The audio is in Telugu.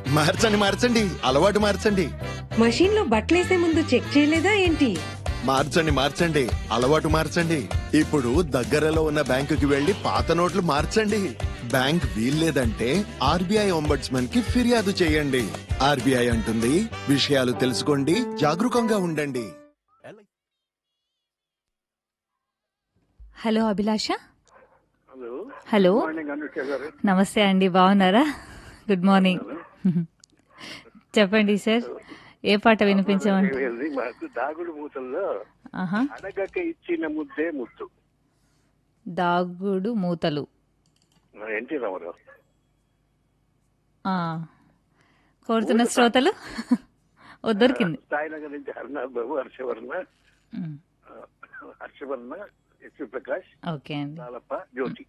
మార్చండి మార్చండి అలవాటు మార్చండి మషీన్ లో బట్టలేసే ముందు చెక్ చేయలేదా ఏంటి మార్చండి మార్చండి అలవాటు మార్చండి ఇప్పుడు దగ్గరలో ఉన్న బ్యాంకుకి వెళ్లి పాత నోట్లు మార్చండి బ్యాంక్ వీల్లేదంటే ఆర్బీఐ ఒంబడ్స్మన్ కి ఫిర్యాదు చేయండి ఆర్బీఐ అంటుంది విషయాలు తెలుసుకోండి జాగరూకంగా ఉండండి hello Abhilasha hello hello morning Anusha గారు నమస్తే అండి బాగున్నారా గుడ్ మార్నింగ్ చెప్పండి సార్ ఏ పాట వినిపించమంట ఇది మాకు దాగుడు మూతల్లో ఆహా అడగక ఇచ్చిన ముద్దే ముద్దు దాగుడు మూతలు మన ఎన్టీ రామారావు ఆ. కోరుతున్న శ్రోతలు ఓ దొరికింది సాయినగర్ నుంచి హరినాథ్ బాబు హర్షవర్ణ ఉమ్. ఆ, హర్షవర్ణ ఎస్వి ప్రకాష్ ఓకే అండి లాలప్ప జ్యోతి